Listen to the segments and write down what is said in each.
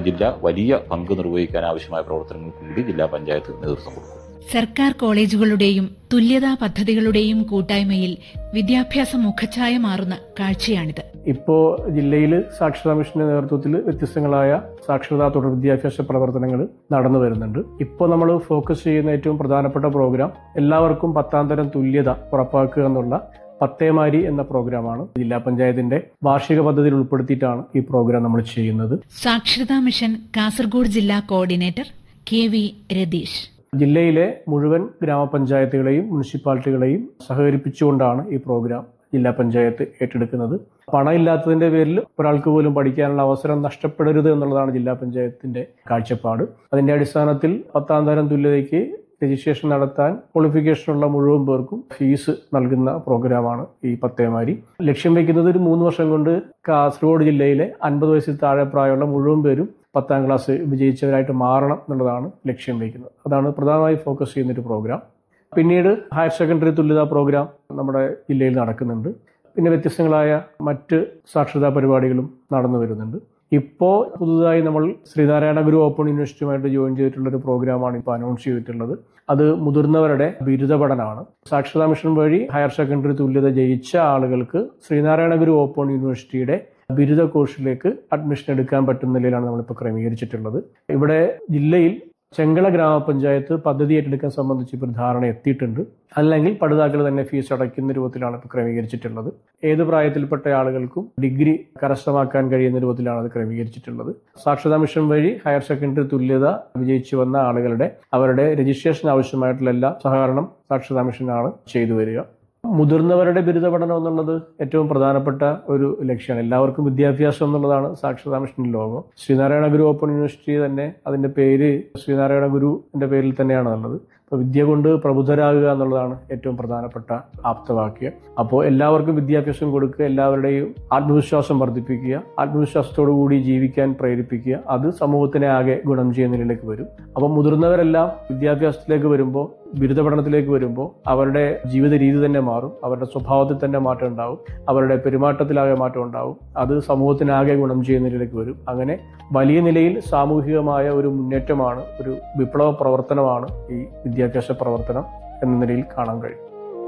ജില്ല വലിയ പങ്ക് നിർവഹിക്കാൻ ആവശ്യമായ പ്രവർത്തനങ്ങൾക്ക് കൂടി ജില്ലാ പഞ്ചായത്ത് നേതൃത്വം കൊടുക്കും സർക്കാർ കോളേജുകളുടെയും തുല്യതാ പദ്ധതികളുടെയും കൂട്ടായ്മയിൽ വിദ്യാഭ്യാസ മുഖച്ഛായ മാറുന്ന കാഴ്ചയാണിത് ഇപ്പോൾ ജില്ലയിൽ സാക്ഷരതാ മിഷന്റെ നേതൃത്വത്തിൽ വ്യത്യസ്തങ്ങളായ സാക്ഷരതാ തുടർ വിദ്യാഭ്യാസ പ്രവർത്തനങ്ങൾ നടന്നു വരുന്നുണ്ട് ഇപ്പോൾ നമ്മൾ ഫോക്കസ് ചെയ്യുന്ന ഏറ്റവും പ്രധാനപ്പെട്ട പ്രോഗ്രാം എല്ലാവർക്കും പത്താം തരം തുല്യത ഉറപ്പാക്കുക എന്നുള്ള പത്തേമാരി എന്ന പ്രോഗ്രാമാണ് ജില്ലാ പഞ്ചായത്തിന്റെ വാർഷിക പദ്ധതിയിൽ ഉൾപ്പെടുത്തിയിട്ടാണ് ഈ പ്രോഗ്രാം നമ്മൾ ചെയ്യുന്നത് സാക്ഷരതാ മിഷൻ കാസർഗോഡ് ജില്ലാ കോർഡിനേറ്റർ കെ വി രതീഷ് ജില്ലയിലെ മുഴുവൻ ഗ്രാമപഞ്ചായത്തുകളെയും മുനിസിപ്പാലിറ്റികളെയും സഹകരിപ്പിച്ചുകൊണ്ടാണ് ഈ പ്രോഗ്രാം ജില്ലാ പഞ്ചായത്ത് ഏറ്റെടുക്കുന്നത് പണമില്ലാത്തതിന്റെ പേരിൽ ഒരാൾക്ക് പോലും പഠിക്കാനുള്ള അവസരം നഷ്ടപ്പെടരുത് എന്നുള്ളതാണ് ജില്ലാ പഞ്ചായത്തിന്റെ കാഴ്ചപ്പാട് അതിന്റെ അടിസ്ഥാനത്തിൽ പത്താം തരം തുല്യതയ്ക്ക് രജിസ്ട്രേഷൻ നടത്താൻ ക്വാളിഫിക്കേഷനുള്ള മുഴുവൻ പേർക്കും ഫീസ് നൽകുന്ന പ്രോഗ്രാമാണ് ഈ പത്തേമാരി ലക്ഷ്യം വെക്കുന്നത് ഒരു മൂന്ന് വർഷം കൊണ്ട് കാസർഗോഡ് ജില്ലയിലെ അൻപത് വയസ്സിൽ താഴെ പ്രായമുള്ള മുഴുവൻ പേരും പത്താം ക്ലാസ് വിജയിച്ചവരായിട്ട് മാറണം എന്നുള്ളതാണ് ലക്ഷ്യം വയ്ക്കുന്നത് അതാണ് പ്രധാനമായി ഫോക്കസ് ചെയ്യുന്ന ഒരു പ്രോഗ്രാം പിന്നീട് ഹയർ സെക്കൻഡറി തുല്യതാ പ്രോഗ്രാം നമ്മുടെ ജില്ലയിൽ നടക്കുന്നുണ്ട് പിന്നെ വ്യത്യസ്തങ്ങളായ മറ്റ് സാക്ഷരതാ പരിപാടികളും നടന്നു വരുന്നുണ്ട് ഇപ്പോൾ പുതുതായി നമ്മൾ ശ്രീനാരായണ ഗുരു ഓപ്പൺ യൂണിവേഴ്സിറ്റിയുമായിട്ട് ജോയിൻ ചെയ്തിട്ടുള്ള ഒരു പ്രോഗ്രാമാണ് ഇപ്പോൾ അനൗൺസ് ചെയ്തിട്ടുള്ളത് അത് മുതിർന്നവരുടെ ബിരുദ പഠനമാണ് സാക്ഷരതാ മിഷൻ വഴി ഹയർ സെക്കൻഡറി തുല്യത ജയിച്ച ആളുകൾക്ക് ശ്രീനാരായണ ഗുരു ഓപ്പൺ യൂണിവേഴ്സിറ്റിയുടെ ബിരുദ കോഴ്സിലേക്ക് അഡ്മിഷൻ എടുക്കാൻ പറ്റുന്ന നിലയിലാണ് നമ്മളിപ്പോൾ ക്രമീകരിച്ചിട്ടുള്ളത് ഇവിടെ ജില്ലയിൽ ചെങ്കള ഗ്രാമപഞ്ചായത്ത് പദ്ധതി ഏറ്റെടുക്കാൻ സംബന്ധിച്ച് ഇപ്പോൾ ഒരു ധാരണ എത്തിയിട്ടുണ്ട് അല്ലെങ്കിൽ പഠിതാക്കൾ തന്നെ ഫീസ് അടയ്ക്കുന്ന രൂപത്തിലാണ് ഇപ്പോൾ ക്രമീകരിച്ചിട്ടുള്ളത് ഏത് പ്രായത്തിൽപ്പെട്ട ആളുകൾക്കും ഡിഗ്രി കരസ്ഥമാക്കാൻ കഴിയുന്ന രൂപത്തിലാണ് അത് ക്രമീകരിച്ചിട്ടുള്ളത് സാക്ഷരതാ മിഷൻ വഴി ഹയർ സെക്കൻഡറി തുല്യത വിജയിച്ചു വന്ന ആളുകളുടെ അവരുടെ രജിസ്ട്രേഷൻ ആവശ്യമായിട്ടുള്ള എല്ലാ സഹകരണം സാക്ഷരതാ മിഷനാണ് ചെയ്തു വരിക മുതിർന്നവരുടെ ബിരുദ പഠനം എന്നുള്ളത് ഏറ്റവും പ്രധാനപ്പെട്ട ഒരു ലക്ഷ്യമാണ് എല്ലാവർക്കും വിദ്യാഭ്യാസം എന്നുള്ളതാണ് സാക്ഷരതാ മിഷൻ ലോകം ശ്രീനാരായണ ഗുരു ഓപ്പൺ യൂണിവേഴ്സിറ്റി തന്നെ അതിന്റെ പേര് ശ്രീനാരായണ ഗുരുവിന്റെ പേരിൽ തന്നെയാണ് ഉള്ളത് അപ്പോൾ വിദ്യ കൊണ്ട് പ്രബുദ്ധരാകുക എന്നുള്ളതാണ് ഏറ്റവും പ്രധാനപ്പെട്ട ആപ്തവാക്യം അപ്പോൾ എല്ലാവർക്കും വിദ്യാഭ്യാസം കൊടുക്കുക എല്ലാവരുടെയും ആത്മവിശ്വാസം വർദ്ധിപ്പിക്കുക ആത്മവിശ്വാസത്തോടു കൂടി ജീവിക്കാൻ പ്രേരിപ്പിക്കുക അത് സമൂഹത്തിനെ ആകെ ഗുണം ചെയ്യുന്ന നിലയിലേക്ക് വരും അപ്പം മുതിർന്നവരെല്ലാം വിദ്യാഭ്യാസത്തിലേക്ക് വരുമ്പോൾ ബിരുദ പഠനത്തിലേക്ക് വരുമ്പോൾ അവരുടെ ജീവിത രീതി തന്നെ മാറും അവരുടെ സ്വഭാവത്തിൽ തന്നെ മാറ്റം ഉണ്ടാവും അവരുടെ പെരുമാറ്റത്തിലാകെ മാറ്റം ഉണ്ടാവും അത് സമൂഹത്തിനാകെ ഗുണം ചെയ്യുന്ന നിലയിലേക്ക് വരും അങ്ങനെ വലിയ നിലയിൽ സാമൂഹികമായ ഒരു മുന്നേറ്റമാണ് ഒരു വിപ്ലവ പ്രവർത്തനമാണ് ഈ വിദ്യാഭ്യാസ പ്രവർത്തനം എന്ന നിലയിൽ കാണാൻ കഴിയും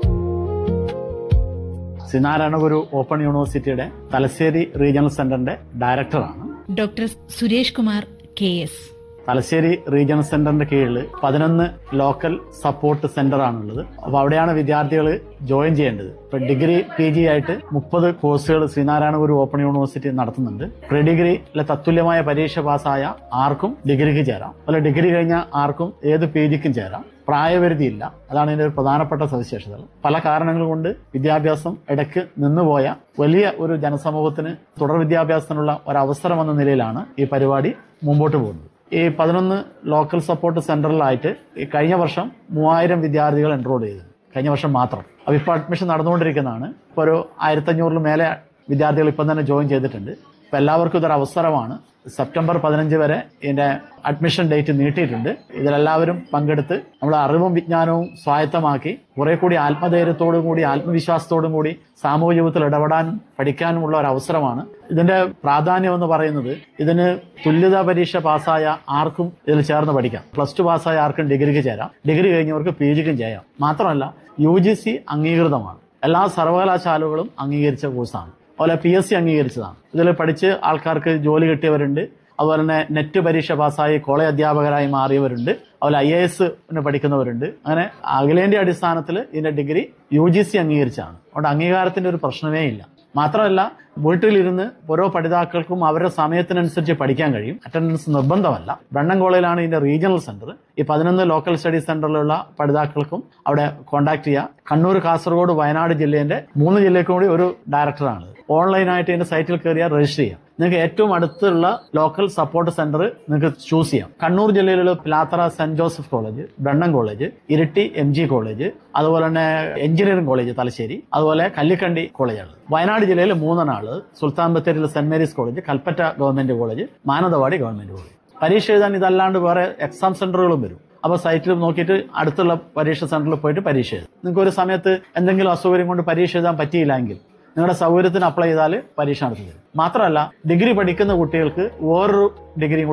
ശ്രീനാരായണ ഗുരു ഓപ്പൺ യൂണിവേഴ്സിറ്റിയുടെ തലശ്ശേരി റീജിയണൽ സെന്ററിന്റെ ഡയറക്ടറാണ് doctor Suresh Kumar K S Thalassery regional സെന്ററിന്റെ കീഴിൽ പതിനൊന്ന് ലോക്കൽ സപ്പോർട്ട് സെന്റർ ആണുള്ളത് അപ്പൊ അവിടെയാണ് വിദ്യാർത്ഥികൾ ജോയിൻ ചെയ്യേണ്ടത് ഇപ്പൊ ഡിഗ്രി പി ജി ആയിട്ട് മുപ്പത് കോഴ്സുകൾ ശ്രീനാരായണ ഗുരു ഓപ്പൺ യൂണിവേഴ്സിറ്റി നടത്തുന്നുണ്ട് പ്രീ ഡിഗ്രിയിലെ തത്തുല്യമായ പരീക്ഷ പാസ്സായ ആർക്കും ഡിഗ്രിക്ക് ചേരാം അതുപോലെ ഡിഗ്രി കഴിഞ്ഞ ആർക്കും ഏത് പി ജിക്കും ചേരാം പ്രായപരിധിയില്ല അതാണ് ഇതിന്റെ ഒരു പ്രധാനപ്പെട്ട സവിശേഷതകൾ പല കാരണങ്ങൾ കൊണ്ട് വിദ്യാഭ്യാസം ഇടയ്ക്ക് നിന്നുപോയ വലിയ ഒരു ജനസമൂഹത്തിന് തുടർ വിദ്യാഭ്യാസത്തിനുള്ള ഒരു അവസരം എന്ന നിലയിലാണ് ഈ പരിപാടി മുമ്പോട്ട് പോകുന്നത് ഈ പതിനൊന്ന് ലോക്കൽ സപ്പോർട്ട് സെന്ററിലായിട്ട് ഈ കഴിഞ്ഞ വർഷം മൂവായിരം വിദ്യാർത്ഥികൾ എൻറോൾ ചെയ്തു കഴിഞ്ഞ വർഷം മാത്രം അപ്പോൾ ഇപ്പോൾ അഡ്മിഷൻ നടന്നുകൊണ്ടിരിക്കുന്നതാണ് ഇപ്പോൾ ഒരു ആയിരത്തഞ്ഞൂറിൽ മേലെ വിദ്യാർത്ഥികൾ ഇപ്പം തന്നെ ജോയിൻ ചെയ്തിട്ടുണ്ട് അപ്പോൾ എല്ലാവർക്കും ഇതൊരു അവസരമാണ് സെപ്റ്റംബർ പതിനഞ്ച് വരെ ഇതിന്റെ അഡ്മിഷൻ ഡേറ്റ് നീട്ടിയിട്ടുണ്ട് ഇതിലെല്ലാവരും പങ്കെടുത്ത് നമ്മൾ അറിവും വിജ്ഞാനവും സ്വായത്തമാക്കി കുറെ കൂടി ആത്മധൈര്യത്തോടും കൂടി ആത്മവിശ്വാസത്തോടും കൂടി സാമൂഹ്യ ജീവിതത്തിൽ ഇടപെടാനും പഠിക്കാനുമുള്ള ഒരു അവസരമാണ് ഇതിന്റെ പ്രാധാന്യം എന്ന് പറയുന്നത് ഇതിന് തുല്യതാ പരീക്ഷ പാസ്സായ ആർക്കും ഇതിൽ ചേർന്ന് പഠിക്കാം പ്ലസ് ടു പാസ്സായ ആർക്കും ഡിഗ്രിക്ക് ചേരാം ഡിഗ്രി കഴിഞ്ഞവർക്ക് പി ജിക്കും ചെയ്യാം മാത്രമല്ല യു ജി സി അംഗീകൃതമാണ് എല്ലാ സർവകലാശാലകളും അംഗീകരിച്ച കോഴ്സാണ് അതുപോലെ പി എസ് സി അംഗീകരിച്ചതാണ് ഇതിൽ പഠിച്ച് ആൾക്കാർക്ക് ജോലി കിട്ടിയവരുണ്ട് അതുപോലെ തന്നെ നെറ്റ് പരീക്ഷ പാസ്സായി കോളേജ് അധ്യാപകരായി മാറിയവരുണ്ട് അതുപോലെ ഐ എ എസിന് പഠിക്കുന്നവരുണ്ട് അങ്ങനെ അഖിലേന്ത്യാ അടിസ്ഥാനത്തിൽ ഇതിന്റെ ഡിഗ്രി യു ജി സി അംഗീകരിച്ചാണ് അതുകൊണ്ട് അംഗീകാരത്തിന്റെ ഒരു പ്രശ്നമേ ഇല്ല മാത്രമല്ല വീട്ടിലിരുന്ന് ഓരോ പഠിതാക്കൾക്കും അവരുടെ സമയത്തിനനുസരിച്ച് പഠിക്കാൻ കഴിയും അറ്റൻഡൻസ് നിർബന്ധമല്ല ബ്രണ്ണൻ കോളേജിലാണ് ഇതിന്റെ റീജിയണൽ സെന്റർ ഈ പതിനൊന്ന് ലോക്കൽ സ്റ്റഡി സെന്ററിലുള്ള പഠിതാക്കൾക്കും അവിടെ കോൺടാക്ട് ചെയ്യാം കണ്ണൂർ കാസർഗോഡ് വയനാട് ജില്ലേന്റെ മൂന്ന് ജില്ലയ്ക്കും കൂടി ഒരു ഡയറക്ടറാണ് ഓൺലൈനായിട്ട് ഇതിന്റെ സൈറ്റിൽ കയറിയാൽ രജിസ്റ്റർ ചെയ്യാം നിങ്ങൾക്ക് ഏറ്റവും അടുത്തുള്ള ലോക്കൽ സപ്പോർട്ട് സെന്റർ നിങ്ങൾക്ക് ചൂസ് ചെയ്യാം കണ്ണൂർ ജില്ലയിലുള്ള Pilathara Saint Joseph college Brennan college Iritty M G college അതുപോലെ തന്നെ എഞ്ചിനീയറിംഗ് കോളേജ് തലശ്ശേരി അതുപോലെ കല്ലിക്കണ്ടി കോളേജാണ് വയനാട് ജില്ലയിൽ മൂന്നെണ്ണാള് സുൽത്താൻ ബത്തേരിയിലെ Saint Mary's college Kalpetta government college Mananthavady government college പരീക്ഷ എഴുതാൻ ഇതല്ലാണ്ട് വേറെ എക്സാം സെന്ററുകളും വരും അപ്പോൾ സൈറ്റിൽ നോക്കിയിട്ട് അടുത്തുള്ള പരീക്ഷ സെന്ററിൽ പോയിട്ട് പരീക്ഷ എഴുതും നിങ്ങൾക്ക് ഒരു സമയത്ത് എന്തെങ്കിലും അസൗകര്യം കൊണ്ട് പരീക്ഷ എഴുതാൻ പറ്റിയില്ലെങ്കിൽ നിങ്ങളുടെ സൗകര്യത്തിന് അപ്ലൈ ചെയ്താൽ പരീക്ഷ നടത്തി തരും മാത്രമല്ല ഡിഗ്രി പഠിക്കുന്ന കുട്ടികൾക്ക് വേറൊരു ഡിഗ്രി